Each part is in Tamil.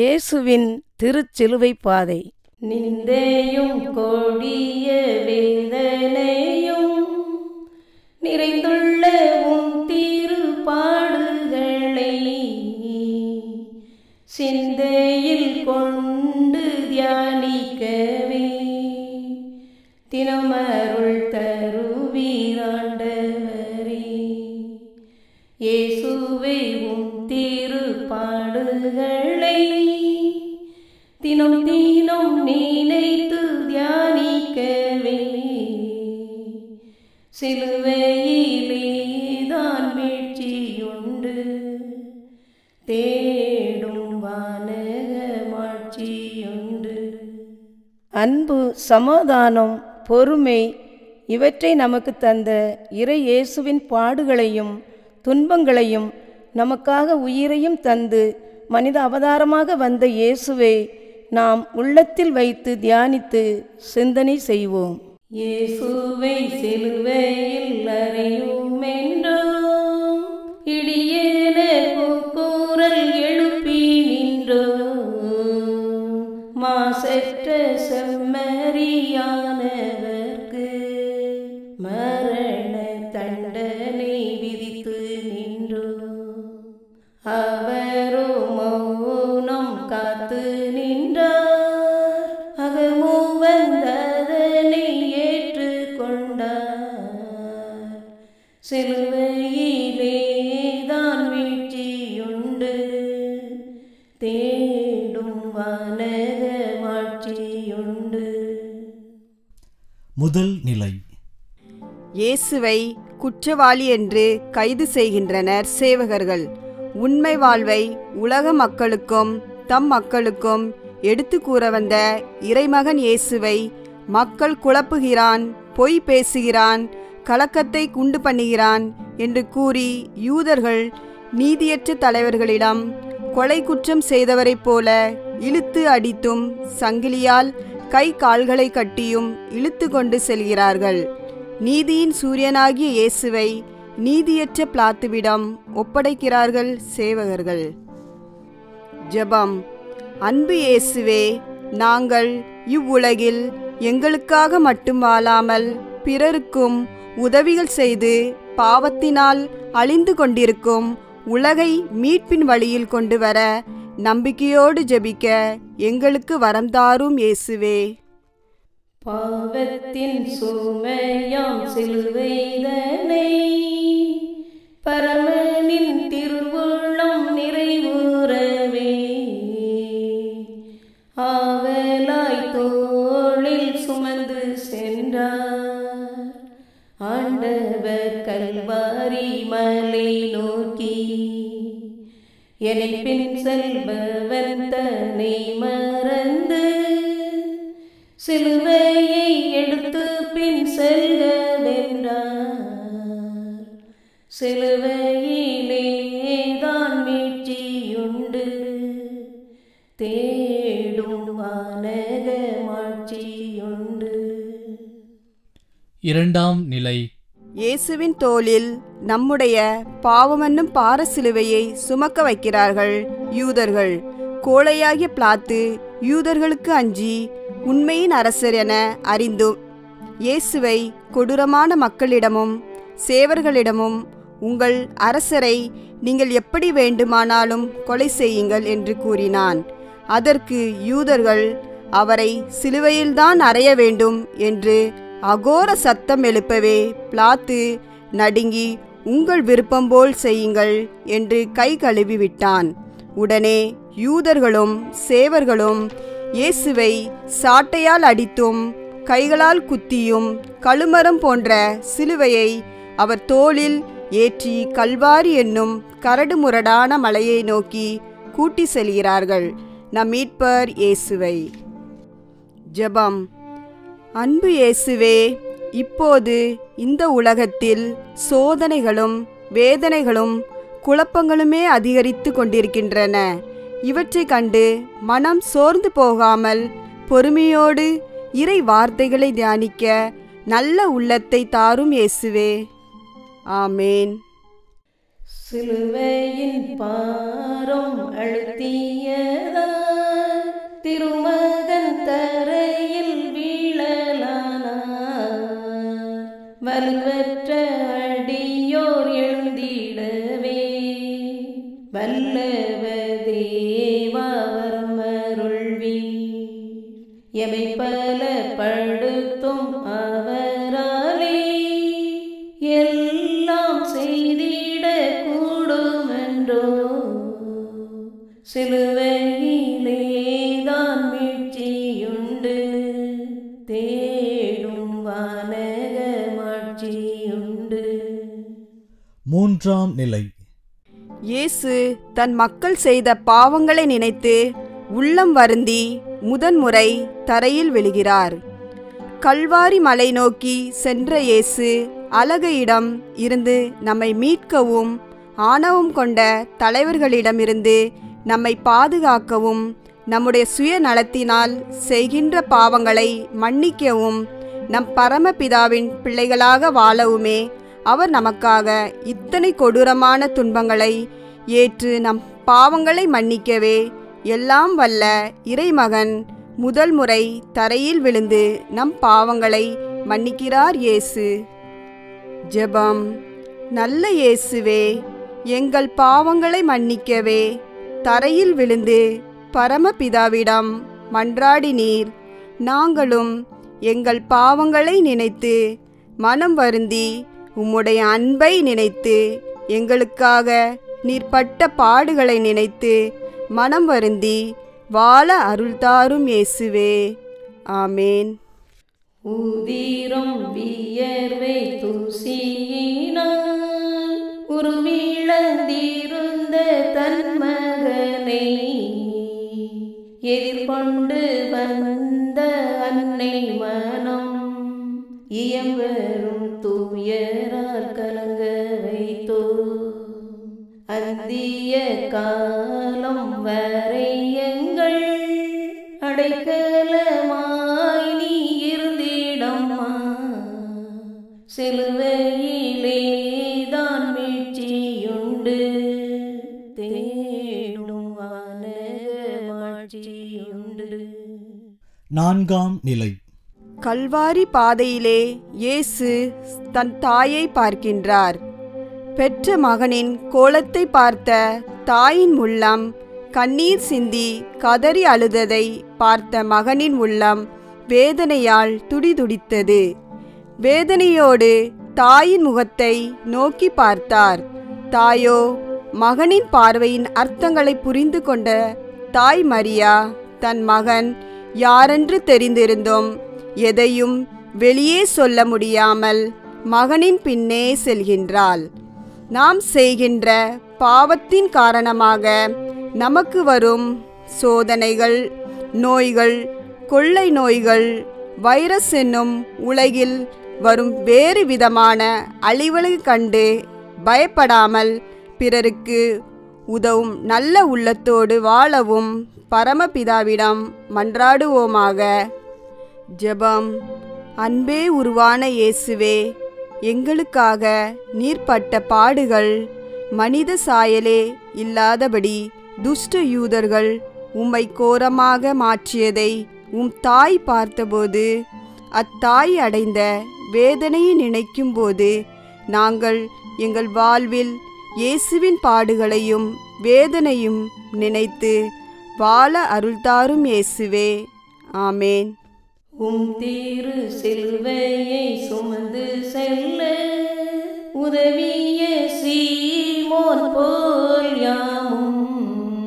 இயேசுவின் திருச்சிலுவை பாதை நிந்தையும் கொடிய வேதனையும் நிறைந்துள்ள உம் திருப்பாடுகளை சிந்தையில் கொண்டு தியானிக்கவே தினமருள் தருவீராண்டவரே இயேசுவே உம் திருப்பாடுகளை தினம் தினம் நினைத்து தியானிக்கவே சிலுவையிலேதான் வீழ்ச்சியுண்டு தேடும் வானகமாட்சியுண்டு அன்பு சமாதானம் பொறுமை இவற்றை நமக்கு தந்த இறை இயேசுவின் பாடுகளையும் துன்பங்களையும் நமக்காக உயிரையும் தந்து மனித அவதாரமாக வந்த இயேசுவை நாம் உள்ளத்தில் வைத்து தியானித்து சிந்தனை செய்வோம் இயேசுவை சிலுவையில் அறியுமென்றோ இடியேன கூக்குரல் எழுப்பி நின்றோ மாசற்ற செம்மறியானவர்க்கு மரண தண்டனை விதித்து நின்றோ அவரோ மௌனம் காத்து நின்றார் அகமோ வந்ததனை ஏற்றுக்கொண்டார் சிலுவையிலே தான் வீழ்ச்சியுண்டு தேடும் வானகமாட்சியுண்டு முதல் நிலை இயேசுவை குற்றவாளி என்று கைது செய்கின்றனர் சேவகர்கள் உண்மை வாழ்வை உலக மக்களுக்கும் தம் மக்களுக்கும் எடுத்து கூற வந்த இறைமகன் இயேசுவை மக்கள் குழப்புகிறான் பொய் பேசுகிறான் கலக்கத்தை குண்டு பண்ணுகிறான் என்று கூறி யூதர்கள் நீதியற்ற தலைவர்களிடம் கொலை குற்றம் செய்தவரைப் போல இழுத்து அடித்தும் சங்கிலியால் கை கால்களை கட்டியும் இழுத்து கொண்டு செல்கிறார்கள் நீதியின் சூரியனாகிய இயேசுவை நீதியற்ற பிளாத்துவிடம் ஒப்படைக்கிறார்கள் சேவகர்கள் ஜெபம் அன்பு இயேசுவே நாங்கள் இவ்வுலகில் எங்களுக்காக மட்டும் வாழாமல் பிறருக்கும் உதவிகள் செய்து பாவத்தினால் அழிந்து கொண்டிருக்கும் உலகை மீட்பின் வழியில் கொண்டு வர நம்பிக்கையோடு ஜெபிக்க எங்களுக்கு வரம் தாரும் இயேசுவே பாவத்தின் சுமையாம் சிலுவைதனை பரமனின் திருவுள்ளம் நிறைவுறவே ஆவலாய் தோளில் சுமந்து சென்றார் ஆண்டவர் கல்வாரி மலை நோக்கி என்னை பின் செல்பவன் தன்னை மறந்து சிலுவையை எடுத்து பின் செல்க வென்றார் சிலுவையிலே தான் மீட்சியுண்டு தேடும் வானக மாட்சியுண்டு இரண்டாம் நிலை இயேசுவின் தோளில் நம்முடைய பாவமென்னும் பார சிலுவையை சுமக்க வைக்கிறார்கள் யூதர்கள் கோழையாகிய பிளாத்து யூதர்களுக்கு அஞ்சி உண்மையின் அரசர் என அறிந்தும் இயேசுவை கொடூரமான மக்களிடமும் சேவர்களிடமும் உங்கள் அரசரை நீங்கள் எப்படி வேண்டுமானாலும் கொலை செய்யுங்கள் என்று கூறினான் அதற்கு யூதர்கள் அவரை சிலுவையில்தான் அறைய வேண்டும் என்று அகோர சத்தம் எழுப்பவே பிளாத்து நடுங்கி உங்கள் விருப்பம் போல் செய்யுங்கள் என்று கை கழுவி விட்டான் உடனே யூதர்களும் சேவர்களும் இயேசுவை சாட்டையால் அடித்தும் கைகளால் குத்தியும் கழுமரம் போன்ற சிலுவையை அவர் தோளில் ஏற்றி கல்வாரி என்னும் கரடுமுரடான மலையை நோக்கி கூட்டி செல்கிறார்கள் நம் மீட்பர் இயேசுவை ஜெபம் அன்பு இயேசுவே இப்போது இந்த உலகத்தில் சோதனைகளும் வேதனைகளும் குழப்பங்களுமே அதிகரித்து கொண்டிருக்கின்றன இவற்றை கண்டு மனம் சோர்ந்து போகாமல் பொறுமையோடு இறை வார்த்தைகளை தியானிக்க நல்ல உள்ளத்தை தாரும் இயேசுவே ஆமேன் சிலுவையின் பாரம் அழுத்தியதா எமை பலப்படுத்தும் அவராலே எல்லாம் செய்திட கூடுமென்றோ சிலுவையிலே தான் மீட்சியுண்டு தேடும் வானக மாட்சியுண்டு மூன்றாம் நிலை இயேசு தன் மக்கள் செய்த பாவங்களை நினைத்து உள்ளம் வருந்தி முதன்முறை தரையில் விழுகிறார் கல்வாரி மலை நோக்கி சென்ற இயேசு அழகையிடம் இருந்து நம்மை மீட்கவும் ஆணவம் கொண்ட தலைவர்களிடமிருந்து நம்மை பாதுகாக்கவும் நம்முடைய சுயநலத்தினால் செய்கின்ற பாவங்களை மன்னிக்கவும் நம் பரமபிதாவின் பிள்ளைகளாக வாழவுமே அவர் நமக்காக இத்தனை கொடூரமான துன்பங்களை ஏற்று நம் பாவங்களை மன்னிக்கவே எல்லாம் வல்ல இறைமகன் முதல் முறை தரையில் விழுந்து நம் பாவங்களை மன்னிக்கிறார் இயேசு ஜெபம் நல்ல இயேசுவே எங்கள் பாவங்களை மன்னிக்கவே தரையில் விழுந்து பரமபிதாவிடம் மன்றாடினீர் நாங்களும் எங்கள் பாவங்களை நினைத்து மனம் வருந்தி உம்முடைய அன்பை நினைத்து எங்களுக்காக நீர் பட்ட பாடுகளை நினைத்து மனம் வருந்தி வாழ அருள்தாரும் இயேசுவே ஆமேன் உதிரம் வியர்வை தூசியினால் உருவிழந்திருந்த தன் மகனை எதிர்கொண்டு வந்த அன்னை மனம் இயம்பெரும் தூயரால் கலங்க வைத்தோ அந்திய காலம் வரை எங்கள் அடைக்கலமாய் நீ இருந்திடம்மா சிலுவையிலே தான் மீட்சியுண்டு தேடும் வானகமாட்சியுண்டு நான்காம் நிலை கல்வாரி பாதையிலே இயேசு தன் தாயை பார்க்கின்றார் பெற்ற மகனின் கோலத்தை பார்த்த தாயின் உள்ளம் கண்ணீர் சிந்தி கதறி அழுததை பார்த்த மகனின் உள்ளம் வேதனையால் துடிதுடித்தது வேதனையோடு தாயின் முகத்தை நோக்கி பார்த்தார் தாயோ மகனின் பார்வையின் அர்த்தங்களை புரிந்து கொண்ட தாய் மரியா தன் மகன் யாரென்று தெரிந்திருந்தும் எதையும் வெளியே சொல்ல முடியாமல் மகனின் பின்னே செல்கின்றாள் நாம் செய்கின்ற பாவத்தின் காரணமாக நமக்கு வரும் சோதனைகள் நோய்கள் கொள்ளை நோய்கள் வைரஸ் என்னும் உலகில் வரும் வேறு விதமான அழிவுகளை கண்டு பயப்படாமல் பிறருக்கு உதவும் நல்ல உள்ளத்தோடு வாழவும் பரமபிதாவிடம் மன்றாடுவோமாக ஜெபம் அன்பே உருவான இயேசுவே எங்களுக்காக நீர்ப்பட்ட பாடுகள் மனித சாயலே இல்லாதபடி துஷ்ட யூதர்கள் உம்மை கோரமாக மாற்றியதை உம் தாய் பார்த்தபோது அத்தாய் அடைந்த வேதனையை நினைக்கும்போது நாங்கள் எங்கள் வாழ்வில் இயேசுவின் பாடுகளையும் வேதனையும் நினைத்து வாழ அருள்தாரும் இயேசுவே ஆமேன் உம் தீரு சிலுவையை சுமந்து செல்ல உதவிய சீமோன் போல் யாமும்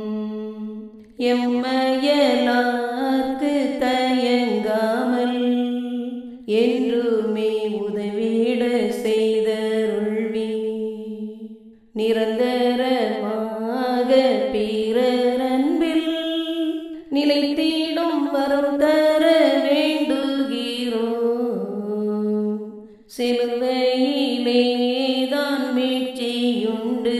எம்மையலார்க்கு தயங்காமல் என்றுமே உதவிட செய்தருள்வி நிரந்தரமாக பிறரன்பில் நிலைத்திடும் வரம் தர வேண்டுகிறோம் சிலுவையிலேதான் மீட்சியுண்டு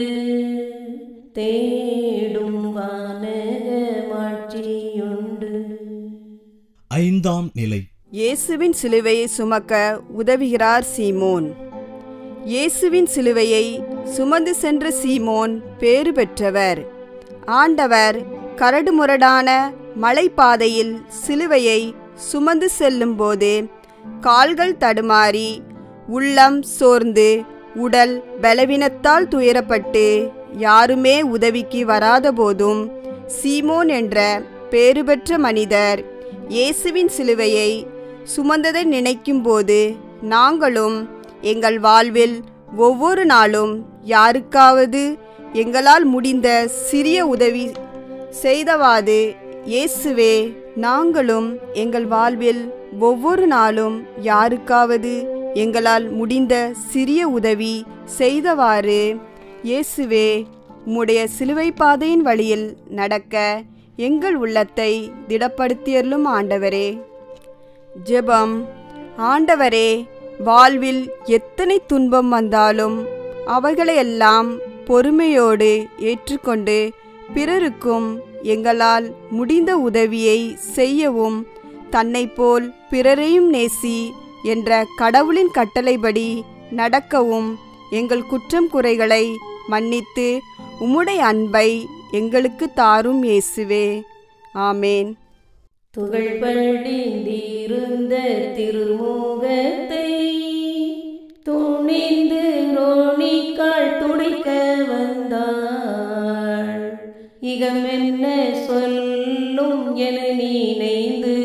தேடும் வானக மாட்சியுண்டு ஐந்தாம் நிலை இயேசுவின் சிலுவையை சுமக்க உதவுகிறார் சீமோன் இயேசுவின் சிலுவையை சுமந்து சென்ற சீமோன் பேறு பெற்றவர் ஆண்டவர் கரடுமுரடான மலைப்பாதையில் சிலுவையை சுமந்து செல்லும்போது கால்கள் தடுமாறி உள்ளம் சோர்ந்து உடல் பலவீனத்தால் துயரப்பட்டு யாருமே உதவிக்கு வராத போதும் சீமோன் என்ற பேறு பெற்ற மனிதர் இயேசுவின் சிலுவையை சுமந்ததை நினைக்கும்போது நாங்களும் எங்கள் வாழ்வில் ஒவ்வொரு நாளும் யாருக்காவது எங்களால் முடிந்த சிறிய உதவி செய்தவாது இயேசுவே நாங்களும் எங்கள் வாழ்வில் ஒவ்வொரு நாளும் யாருக்காவது எங்களால் முடிந்த சிறிய உதவி செய்தவாறு இயேசுவே உம்முடைய சிலுவை பாதையின் வழியில் நடக்க எங்கள் உள்ளத்தை திடப்படுத்தியருளும் ஆண்டவரே ஜெபம் ஆண்டவரே வாழ்வில் எத்தனை துன்பம் வந்தாலும் அவைகளையெல்லாம் பொறுமையோடு ஏற்றுக்கொண்டு பிறருக்கும் எங்களால் முடிந்த உதவியை செய்யவும் தன்னைப் போல் பிறரையும் நேசி என்ற கடவுளின் கட்டளைப்படி நடக்கவும் எங்கள் குற்றம் குறைகளை மன்னித்து உம்முடைய அன்பை எங்களுக்கு தாரும் இயேசுவே ஆமேன் துகள் படிந்திருந்த திருமுகத்தை துணிந்து ரோணிக்கால் துடைக்க வந்தாள் இகமென்ன சொல்லும் என நினைந்து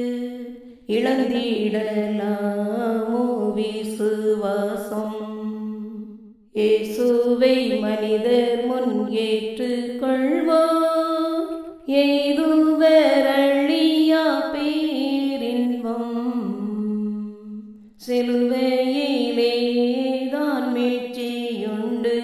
இழந்திடலாமோ விசுவாசம் இயேசுவை மனிதர் முன் ஏற்றுக்கொள்வோர் எய்துவரழியா பேரின்பம் சிலுவையிலேதான் மீட்சியுண்டு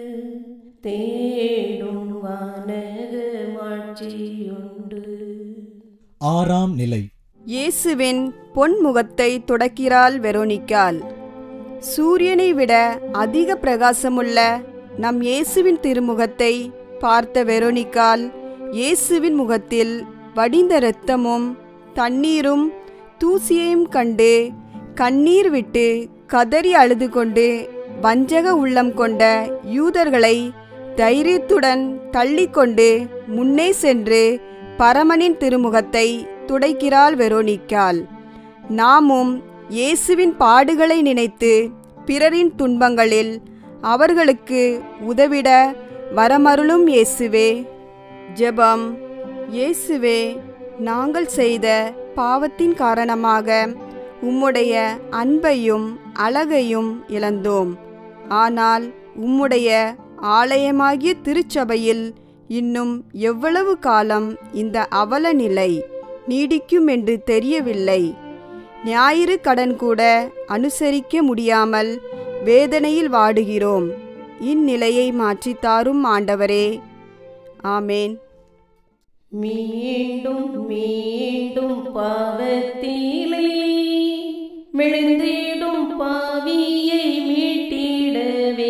தேடும் வானக மாட்சியுண்டு ஆறாம் நிலை இயேசுவின் பொன்முகத்தை தொடக்கிறாள் வெரோனிக்காள் சூரியனை விட அதிக பிரகாசமுள்ள நம் இயேசுவின் திருமுகத்தை பார்த்த வெரோனிக்காள் இயேசுவின் முகத்தில் வடிந்த இரத்தமும் தண்ணீரும் தூசியையும் கண்டு கண்ணீர் விட்டு கதறி அழுது கொண்டு வஞ்சக உள்ளம் கொண்ட யூதர்களை தைரியத்துடன் தள்ளிக்கொண்டு முன்னே சென்று பரமனின் திருமுகத்தை துடைக்கிறாள் வெரோனிக்காள் நாமும் இயேசுவின் பாடுகளை நினைத்து பிறரின் துன்பங்களில் அவர்களுக்கு உதவிட வரமருளும் இயேசுவே ஜெபம் இயேசுவே நாங்கள் செய்த பாவத்தின் காரணமாக உம்முடைய அன்பையும் அழகையும் இழந்தோம் ஆனால் உம்முடைய ஆலயமாகிய திருச்சபையில் இன்னும் எவ்வளவு காலம் இந்த அவல நிலை நீடிக்கும் என்று தெரியவில்லை ஞாயிறு கடன் கூட அனுசரிக்க முடியாமல் வேதனையில் வாடுகிறோம் இந்நிலையை மாற்றித் தாரும் ஆண்டவரே ஆமேன் மீண்டும் மீண்டும் பாவத்திலே விழுந்திடும் பாவியை மீட்டிடவே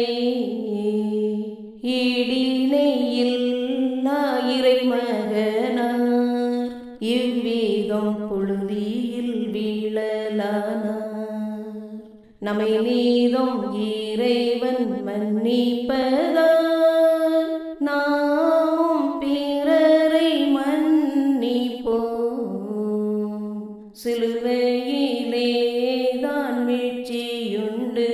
ஈடினையில் இறை மகனார் இவ்விதம் புழுதியில் வீழலானார் நம்மை நீதும் இறைவன் மன்னிப்பதால் நாமும் பிறரை மன்னிப்போம் சிலுவையிலே தான் மீட்சியுண்டு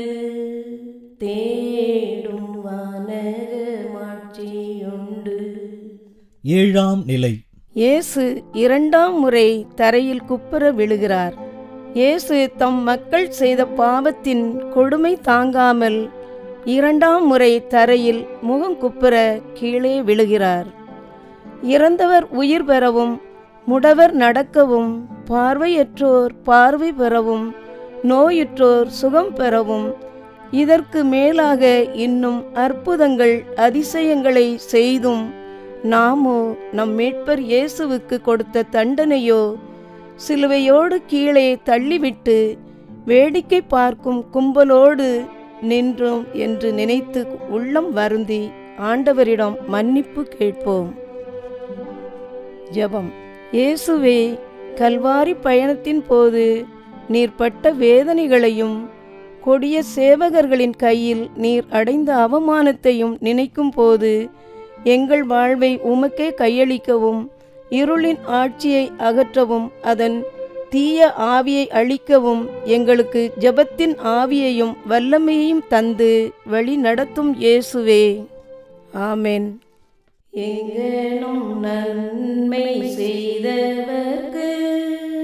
தேடும் வானக மாட்சியுண்டு ஏழாம் நிலை இயேசு இரண்டாம் முறை தரையில் குப்புற விழுகிறார் இயேசு தம் மக்கள் செய்த பாவத்தின் கொடுமை தாங்காமல் இரண்டாம் முறை தரையில் முகம் குப்புற கீழே விழுகிறார் இறந்தவர் உயிர் பெறவும் முடவர் நடக்கவும் பார்வையற்றோர் பார்வை பெறவும் நோயுற்றோர் சுகம் பெறவும் இதற்கு மேலாக இன்னும் அற்புதங்கள் அதிசயங்களை செய்தும் நாமோ நம் மீட்பர் இயேசுவுக்கு கொடுத்த தண்டனையோ சிலுவையோடு கீழே தள்ளிவிட்டு வேடிக்கை பார்க்கும் கும்பலோடு நின்றோம் என்று நினைத்து உள்ளம் வருந்தி ஆண்டவரிடம் மன்னிப்பு கேட்போம் ஜெபம் இயேசுவே கல்வாரி பயணத்தின் போது நீர் பட்ட வேதனைகளையும் கொடிய சேவகர்களின் கையில் நீர் அடைந்த அவமானத்தையும் நினைக்கும் போது எங்கள் வாழ்வை உமக்கே கையளிக்கவும் இருளின் ஆட்சியை அகற்றவும் அதன் தீய ஆவியை அழிக்கவும் எங்களுக்கு ஜெபத்தின் ஆவியையும் வல்லமையையும் தந்து வழி நடத்தும் இயேசுவே ஆமென் எங்கனும் நன்மை செய்தவர்க்கு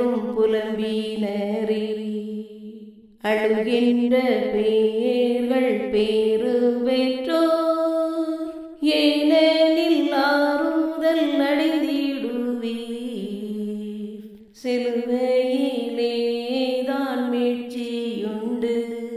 என்றும் புலம்பினரே அழுகின்ற பேர்கள் பேரு பெற்றோர் ஏனெனில் ஆறுதல் அடைந்திடுவீர் சிலுவையிலே தான் மீட்சியுண்டு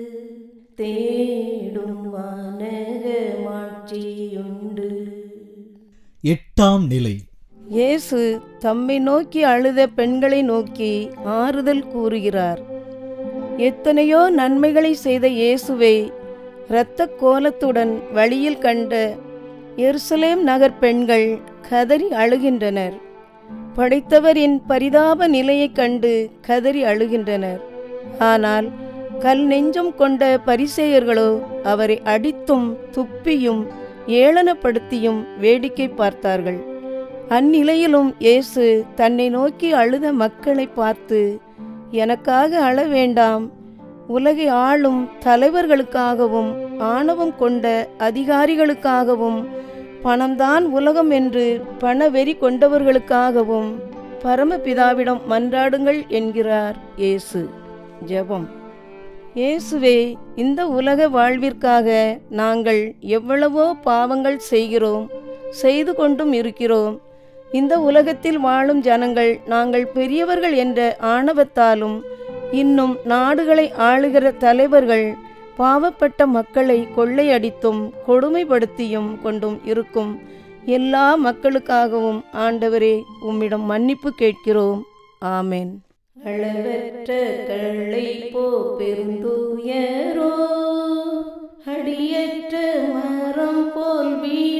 தேடும் வானக மாட்சியுண்டு எட்டாம் நிலை இயேசு தம்மை நோக்கி அழுத பெண்களை நோக்கி ஆறுதல் கூறுகிறார் எத்தனையோ நன்மைகளை செய்த இயேசுவை இரத்த கோலத்துடன் வழியில் கண்ட எருசலேம் நகர் பெண்கள் கதறி அழுகின்றனர் படைத்தவரின் பரிதாப நிலையைக் கண்டு கதறி அழுகின்றனர் ஆனால் கல் நெஞ்சம் கொண்ட பரிசேயர்களோ அவரை அடித்தும் துப்பியும் ஏளனப்படுத்தியும் வேடிக்கை பார்த்தார்கள் அந்நிலையிலும் இயேசு தன்னை நோக்கி அழுத மக்களை பார்த்து எனக்காக அழ வேண்டாம் உலகை ஆளும் தலைவர்களுக்காகவும் ஆணவம் கொண்ட அதிகாரிகளுக்காகவும் பணம்தான் உலகம் என்று பணவெறி கொண்டவர்களுக்காகவும் பரமபிதாவிடம் மன்றாடுங்கள் என்கிறார் இயேசு ஜெபம் இயேசுவே இந்த உலக வாழ்விற்காக நாங்கள் எவ்வளவோ பாவங்கள் செய்கிறோம் செய்து கொண்டும் இருக்கிறோம் இந்த உலகத்தில் வாழும் ஜனங்கள் நாங்கள் பெரியவர்கள் என்ற ஆணவத்தாலும் இன்னும் நாடுகளை ஆளுகிற தலைவர்கள் பாவப்பட்ட மக்களை கொள்ளையடித்தும் கொடுமைப்படுத்தியும் கொண்டும் இருக்கும் எல்லா மக்களுக்காகவும் ஆண்டவரே உம்மிடம் மன்னிப்பு கேட்கிறோம் ஆமென் அளவற்ற கள்ளை போ பெருந்துயரோ அடியற்ற மரம் போல்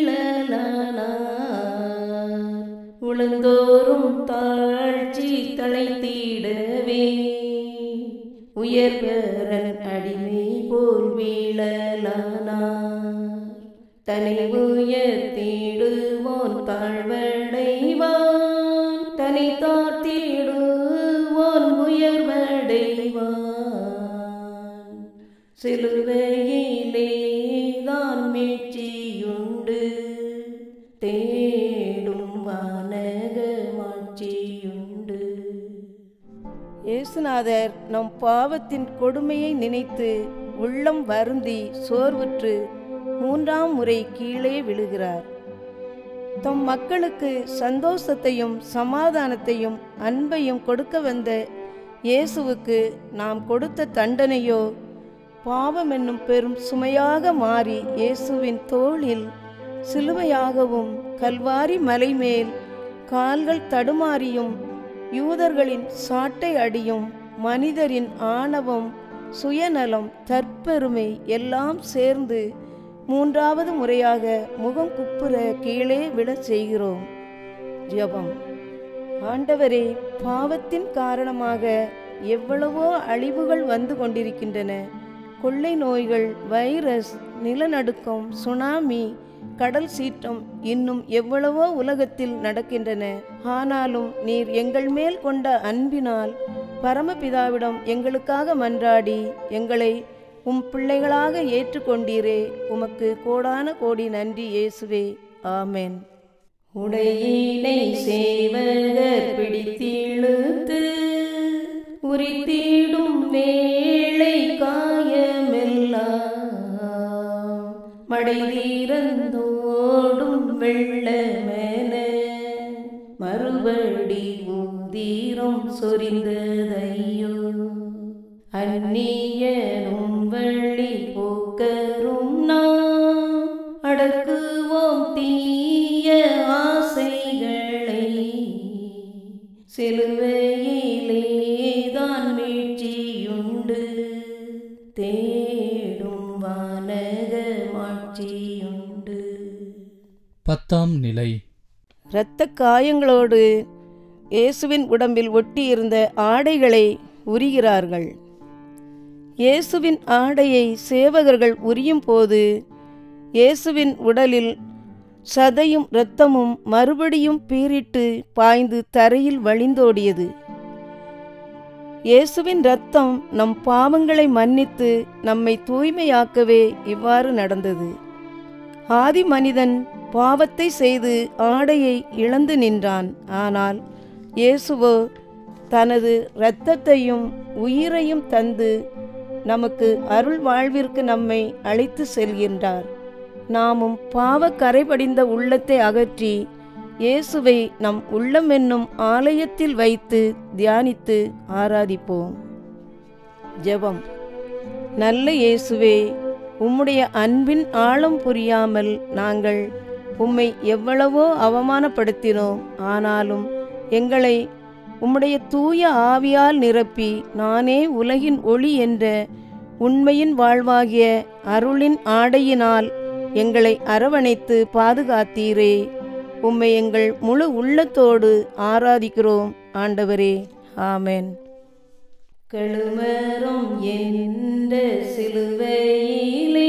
வீழலானார் உளந்தோறும் தாழ்ச்சி தழைத்திடவே உயர்வரன் அடிமை போல் வீழலானார் தனி உயர்த்திடுவோன் தாழ்வடைவான் தனி தாழ்த்திடுவோன் உயர்வடைவான் சிலுவையிலே தான் மீட்சியுண்டு தேடும் வானக மாட்சியுண்டு இயேசுநாதர் நம் பாவத்தின் கொடுமையை நினைத்து உள்ளம் வருந்தி சோர்வுற்று மூன்றாம் முறை கீழே விழுகிறார் தம் மக்களுக்கு சந்தோஷத்தையும் சமாதானத்தையும் அன்பையும் கொடுக்க வந்த இயேசுவுக்கு நாம் கொடுத்த தண்டனையோ பாவம் என்னும் பெரும் சுமையாக மாறி இயேசுவின் தோளில் சிலுவையாகவும் கல்வாரி மலைமேல் கால்கள் தடுமாறியும் யூதர்களின் சாட்டை அடியும் மனிதரின் ஆணவம் சுயநலம் தற்பெருமை எல்லாம் சேர்ந்து மூன்றாவது முறையாக முகம் குப்புற கீழே விழச் செய்கிறோம் ஜெபம் ஆண்டவரே பாவத்தின் காரணமாக எவ்வளவோ அழிவுகள் வந்து கொண்டிருக்கின்றன கொள்ளை நோய்கள் வைரஸ் நிலநடுக்கம் சுனாமி கடல் சீற்றம் இன்னும் எவ்வளவோ உலகத்தில் நடக்கின்றன ஆனாலும் நீர் எங்கள் மேல் கொண்ட அன்பினால் பரமபிதாவிடம் எங்களுக்காக மன்றாடி எங்களை உம் பிள்ளைகளாக ஏற்றுக்கொண்டீரே உமக்கு கோடான கோடி நன்றி இயேசுவே ஆமென் உடையினை சேவகர் பிடித்திழுத்து உரித்திடும் வேளை காயமெல்லாம் மடை தீரந்தோடும் வெள்ளமென மறுபடி உதிரம் சொரிந்ததையோ அந்நியரும் வழி போக்கரும் நாம் அடக்குவோம் தீய ஆசைகளை சிலுவையிலே தான் மீட்சியுண்டு தேடும் வானக மாட்சியுண்டு பத்தாம் நிலை இரத்த காயங்களோடு இயேசுவின் உடம்பில் ஒட்டியிருந்த ஆடைகளை உரிகிறார்கள் இயேசுவின் ஆடையை சேவகர்கள் உரியும் போது இயேசுவின் உடலில் சதையும் இரத்தமும் மறுபடியும் பீறிட்டு பாய்ந்து தரையில் வழிந்தோடியது இயேசுவின் இரத்தம் நம் பாவங்களை மன்னித்து நம்மை தூய்மையாக்கவே இவ்வாறு நடந்தது ஆதி மனிதன் பாவத்தை செய்து ஆடையை இழந்து நின்றான் ஆனால் இயேசுவோ தனது இரத்தத்தையும் உயிரையும் தந்து நமக்கு அருள் வாழ்விற்கு நம்மை அழைத்து செல்கின்றார் நாமும் பாவ கரைபடிந்த உள்ளத்தை அகற்றி இயேசுவை நம் உள்ளம் என்னும் ஆலயத்தில் வைத்து தியானித்து ஆராதிப்போம் ஜெபம் நல்ல இயேசுவே உம்முடைய அன்பின் ஆழம் புரியாமல் நாங்கள் உம்மை எவ்வளவோ அவமானப்படுத்தினோம் ஆனாலும் எங்களை உம்முடைய தூய ஆவியால் நிரப்பி நானே உலகின் ஒளி என்ற உண்மையின் வாழ்வாகிய அருளின் ஆடையினால் எங்களை அரவணைத்து பாதுகாத்தீரே உம்மை எங்கள் முழு உள்ளத்தோடு ஆராதிக்கிறோம் ஆண்டவரே ஆமென் கழுமரம் என்ற சிலுவையிலே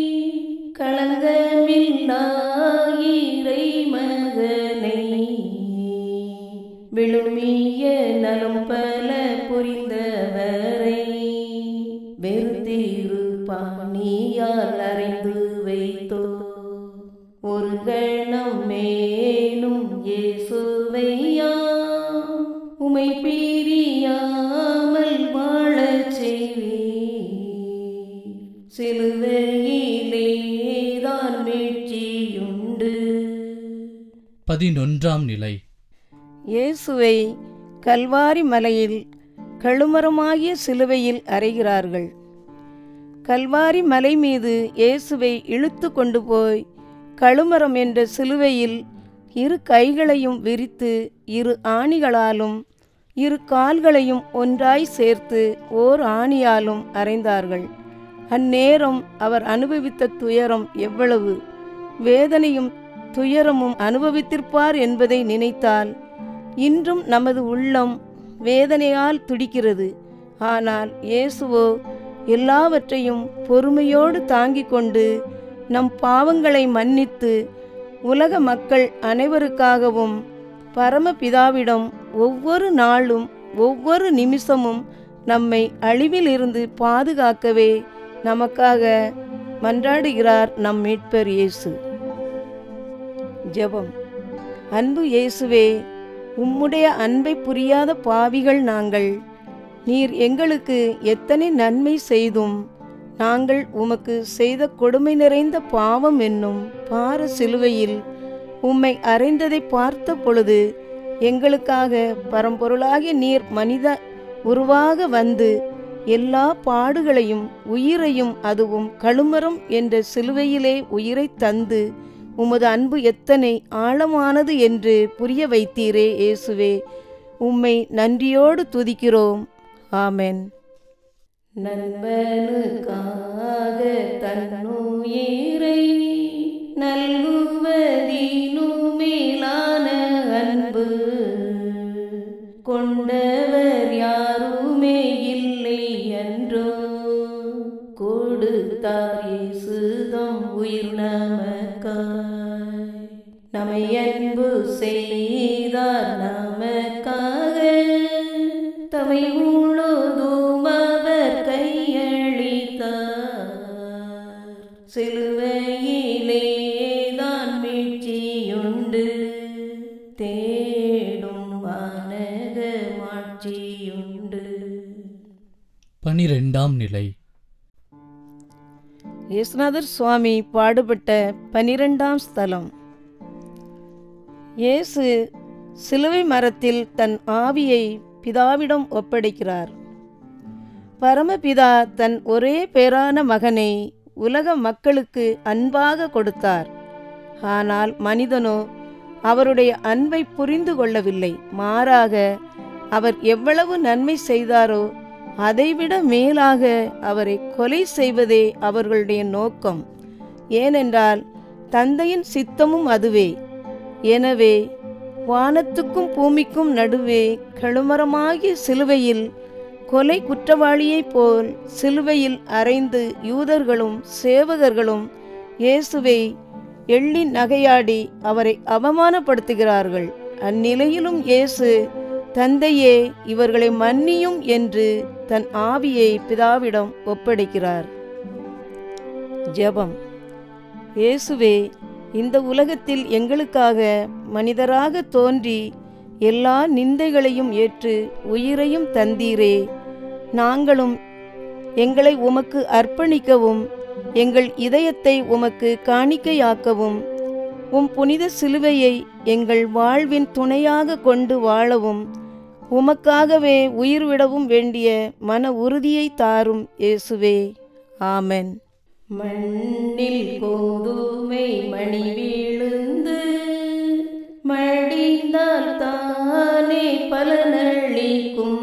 களங்கமில்லா இறை மகனை விழுமிய நலம் பல புரிந்தவரை வெறுத்திரு பாணியால் அறைந்து வைத்தோ ஒரு கணம் மேலும் இயேசுவையா உமை பிரியாமல் வாழச் செய்வீர் சிலுவையிலே தான் மீட்சியுண்டு பதினொன்றாம் நிலை இயேசுவை கல்வாரி மலையில் கழுமரமாகிய சிலுவையில் அறைகிறார்கள் கல்வாரி மலை மீது இயேசுவை இழுத்து கொண்டு போய் கழுமரம் என்ற சிலுவையில் இரு கைகளையும் விரித்து இரு ஆணிகளாலும் இரு கால்களையும் ஒன்றாய் சேர்த்து ஓர் ஆணியாலும் அறைந்தார்கள் அந்நேரம் அவர் அனுபவித்த துயரம் எவ்வளவு வேதனையும் துயரமும் அனுபவித்திருப்பார் என்பதை நினைத்தால் இன்றும் நமது உள்ளம் வேதனையால் துடிக்கிறது ஆனால் இயேசுவோ எல்லாவற்றையும் பொறுமையோடு தாங்கிக் கொண்டு நம் பாவங்களை மன்னித்து உலக மக்கள் அனைவருக்காகவும் பரமபிதாவிடம் ஒவ்வொரு நாளும் ஒவ்வொரு நிமிஷமும் நம்மை அழிவிலிருந்து பாதுகாக்கவே நமக்காக மன்றாடுகிறார் நம் மீட்பர் இயேசு ஜெபம் அன்பு இயேசுவே உம்முடைய அன்பை புரியாத பாவிகள் நாங்கள் நீர் எங்களுக்கு எத்தனை நன்மை செய்தும் நாங்கள் உமக்கு செய்த கொடுமை நிறைந்த பாவம் என்னும் பார சிலுவையில் உம்மை அறைந்ததை பார்த்த பொழுது எங்களுக்காக பரம்பொருளாகிய நீர் மனித உருவாக வந்து எல்லா பாடுகளையும் உயிரையும் அதுவும் கழுமரம் என்ற சிலுவையிலே உயிரை தந்து உமது அன்பு எத்தனை ஆழமானது என்று புரிய வைத்தீரே இயேசுவே உம்மை நன்றியோடு துதிக்கிறோம் ஆமென் நண்பனுக்காக தன்னுயிரை நல்குவதினும் மேலான அன்பு கொண்டவர் யாருமே இல்லை என்றோ கொடுத்தார் இயேசுதம் உயிர் நமக்காய் நம்மை அன்பு செய்தார் நமக்காக தமை முழுதும் அவர் கையளித்தார் சிலுவையிலே தான் மீட்சியுண்டு தேடும் வானக மாட்சியுண்டு பனிரெண்டாம் நிலை இயேசுநாதர் சுவாமி பாடுபட்ட பனிரெண்டாம் ஸ்தலம் இயேசு சிலுவை மரத்தில் தன் ஆவியை பிதாவிடம் ஒப்படைக்கிறார் பரமபிதா தன் ஒரே பேரான மகனை உலக மக்களுக்கு அன்பாக கொடுத்தார் ஆனால் மனிதனோ அவருடைய அன்பை புரிந்து கொள்ளவில்லை மாறாக அவர் எவ்வளவு நன்மை செய்தாரோ அதைவிட மேலாக அவரை கொலை செய்வதே அவர்களுடைய நோக்கம் ஏனென்றால் தந்தையின் சித்தமும் அதுவே எனவே வானத்துக்கும் பூமிக்கும் நடுவே கழுமரமாகிய சிலுவையில் கொலை குற்றவாளியைப் போல் சிலுவையில் அறைந்து யூதர்களும் சேவகர்களும் இயேசுவை எள்ளி நகையாடி அவரை அவமானப்படுத்துகிறார்கள் அந்நிலையிலும் இயேசு தந்தையே இவர்களை மன்னியும் என்று தன் ஆவியை பிதாவிடம் ஒப்படைக்கிறார் ஜெபம் இயேசுவே இந்த உலகத்தில் எங்களுக்காக மனிதராக தோன்றி எல்லா நிந்தைகளையும் ஏற்று உயிரையும் தந்தீரே நாங்களும் எங்களை உமக்கு அர்ப்பணிக்கவும் எங்கள் இதயத்தை உமக்கு காணிக்கையாக்கவும் உம் புனித சிலுவையை எங்கள் வாழ்வின் துணையாக கொண்டு வாழவும் உமக்காகவே உயிர் விடவும் வேண்டிய மன உறுதியை தாரும் இயேசுவே ஆமென் மண்ணில் கோதுமை மணி விழுந்து மடிந்தால் தானே பலனளிக்கும்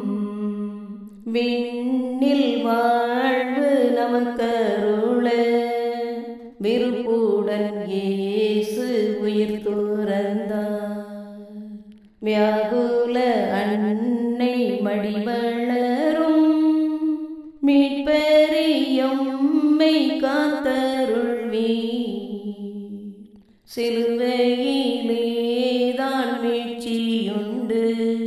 விண்ணில் வாழ்வு நமக்கருள விருப்புடன் இயேசு உயிர் துறந்தார் வியாகுல அன்னை மடி வளரும் மீட்பெரியம்மை காத்தருள்வி சிலுவையிலேதான் மீட்சியுண்டு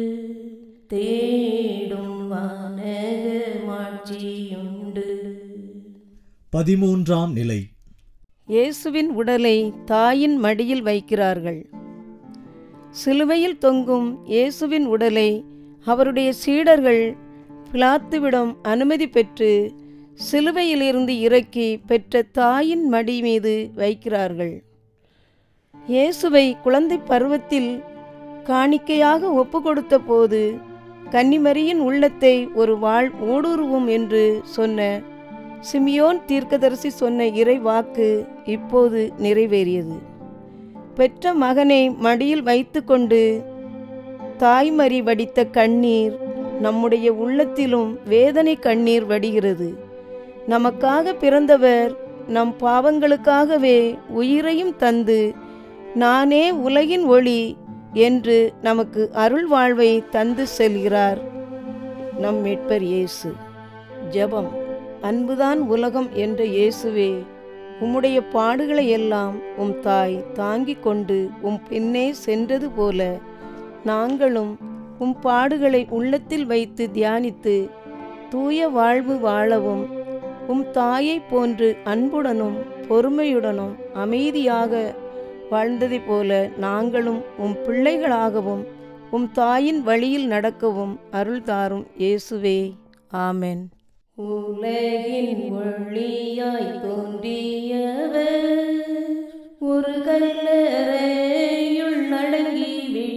தேடும் வானக மாட்சியுண்டு பதிமூன்றாம் நிலை இயேசுவின் உடலை தாயின் மடியில் வைக்கிறார்கள் சிலுவையில் தொங்கும் இயேசுவின் உடலை அவருடைய சீடர்கள் பிலாத்துவிடம் அனுமதி பெற்று சிலுவையிலிருந்து இறக்கி பெற்ற தாயின் மடி மீது வைக்கிறார்கள் இயேசுவை குழந்தை பருவத்தில் காணிக்கையாக ஒப்பு கொடுத்த போது கன்னிமரியின் உள்ளத்தை ஒரு வாழ் ஊடுருவும் என்று சொன்ன சிமியோன் தீர்க்கதரிசி சொன்ன இறை வாக்கு இப்போது நிறைவேறியது பெற்ற மகனை மடியில் வைத்துக்கொண்டு தாய்மறி வடித்த கண்ணீர் நம்முடைய உள்ளத்திலும் வேதனை கண்ணீர் வடிகிறது நமக்காக பிறந்தவர் நம் பாவங்களுக்காகவே உயிரையும் தந்து நானே உலகின் ஒளி என்று நமக்கு அருள் வாழ்வை தந்து செல்கிறார் நம் மீட்பர் இயேசு ஜெபம் அன்புதான் உலகம் என்ற இயேசுவே உம்முடைய பாடுகளை எல்லாம் உம் தாய் தாங்கிக் கொண்டு உம் பின்னே சென்றது போல நாங்களும் உம் பாடுகளை உள்ளத்தில் வைத்து தியானித்து தூய வாழ்வு வாழவும் உம் தாயைப் போன்று அன்புடனும் பொறுமையுடனும் அமைதியாக வாழ்ந்ததைப் போல நாங்களும் உம் பிள்ளைகளாகவும் உம் தாயின் வழியில் நடக்கவும் அருள் தாரும் இயேசுவே ஆமென் உலகின் ஒளியாய் தோன்றியவர் ஒரு கல்லறையுள் அடங்கி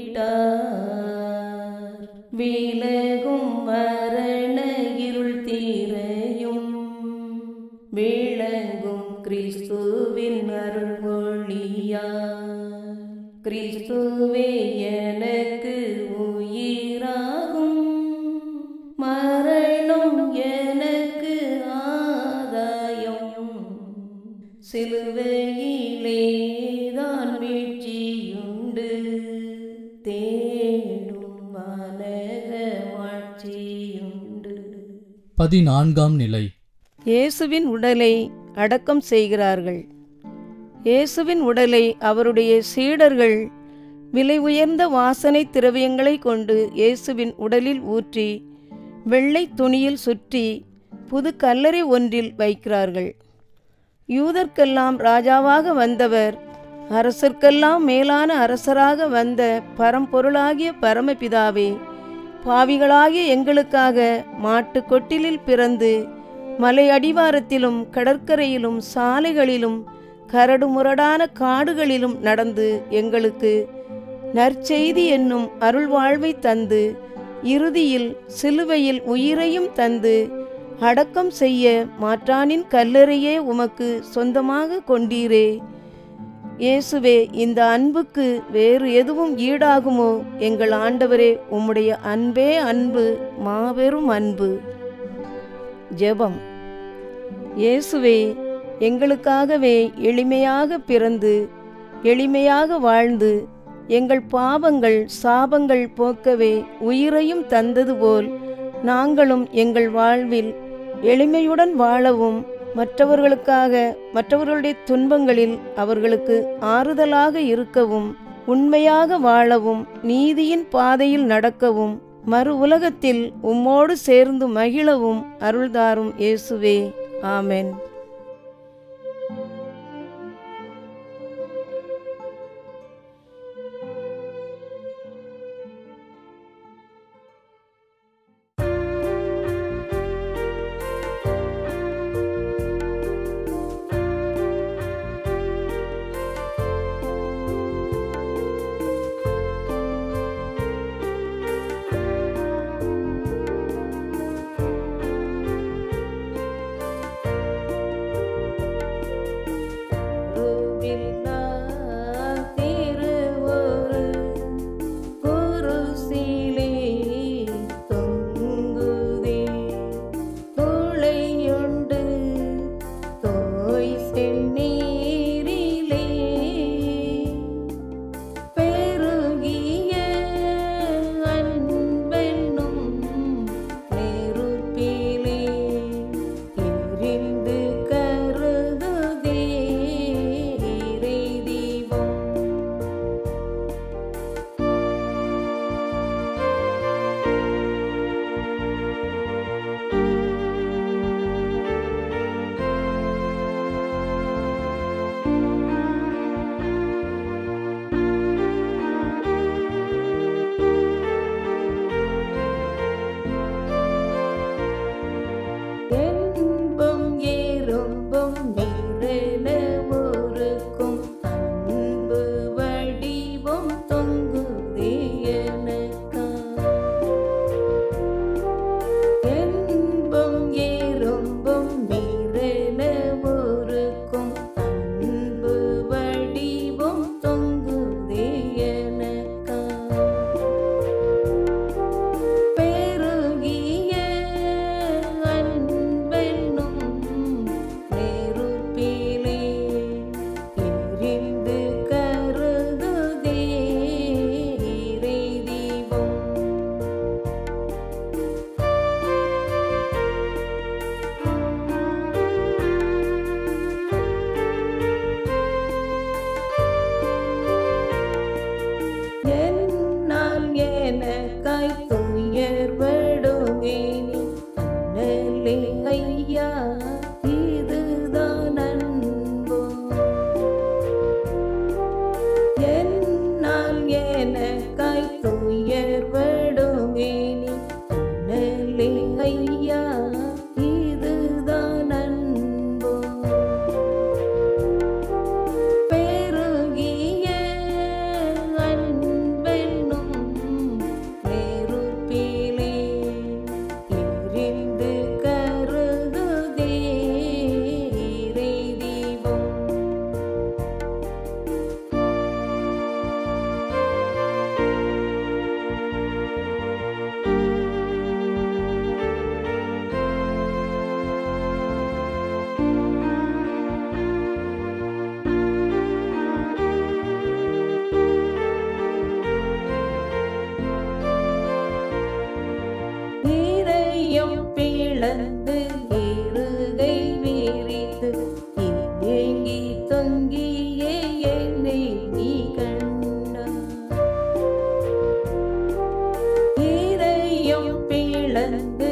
விட்டார் விலகும் மரண இருள் தீரையும் விளங்கும் கிறிஸ்துவின் அருள் ஒளியார் கிறிஸ்துவே எனக்கு உயிராகும் மரணம் எனக்கு ஆதாயம் சிலுவையிலே தான் வீழ்ச்சியுண்டு தேடும் வானக மாட்சியுண்டு பதினான்காம் நிலை இயேசுவின் உடலை அடக்கம் செய்கிறார்கள் இயேசுவின் உடலை அவருடைய சீடர்கள் விலை உயர்ந்த வாசனை திரவியங்களை கொண்டு இயேசுவின் உடலில் ஊற்றி வெள்ளை துணியில் சுற்றி புது கல்லறை ஒன்றில் வைக்கிறார்கள் யூதர்க்கெல்லாம் ராஜாவாக வந்தவர் அரசர்க்கெல்லாம் மேலான அரசராக வந்த பரம்பொருளாகிய பரமபிதாவே பாவிகளாகிய எங்களுக்காக மாட்டுக் கொட்டிலில் பிறந்து மலை அடிவாரத்திலும் கடற்கரையிலும் சாலைகளிலும் கரடுமுரடான காடுகளிலும் நடந்து எங்களுக்கு நற்செய்தி என்னும் அருள்வாழ்வை தந்து இறுதியில் சிலுவையில் உயிரையும் தந்து அடக்கம் செய்ய மாற்றானின் கல்லறையே உமக்கு சொந்தமாக கொண்டீரே இயேசுவே இந்த அன்புக்கு வேறு எதுவும் ஈடாகுமோ எங்கள் ஆண்டவரே உம்முடைய அன்பே அன்பு மாபெரும் அன்பு ஜெபம் இயேசுவே எங்களுக்காகவே எளிமையாக பிறந்து எளிமையாக வாழ்ந்து எங்கள் பாவங்கள் சாபங்கள் போக்கவே உயிரையும் தந்தது போல் நாங்களும் எங்கள் வாழ்வில் எளிமையுடன் வாழவும் மற்றவர்களுக்காக மற்றவர்களுடைய துன்பங்களில் அவர்களுக்கு ஆறுதலாக இருக்கவும் உண்மையாக வாழவும் நீதியின் பாதையில் நடக்கவும் மறு உலகத்தில் உம்மோடு சேர்ந்து மகிழவும் அருள்தாரும் இயேசுவே ஆமென் இதயம் பிளந்து இருகை விரித்து ஏங்கி தொங்கியே என்னை நீ கண்டாய் இதயம் பிளந்து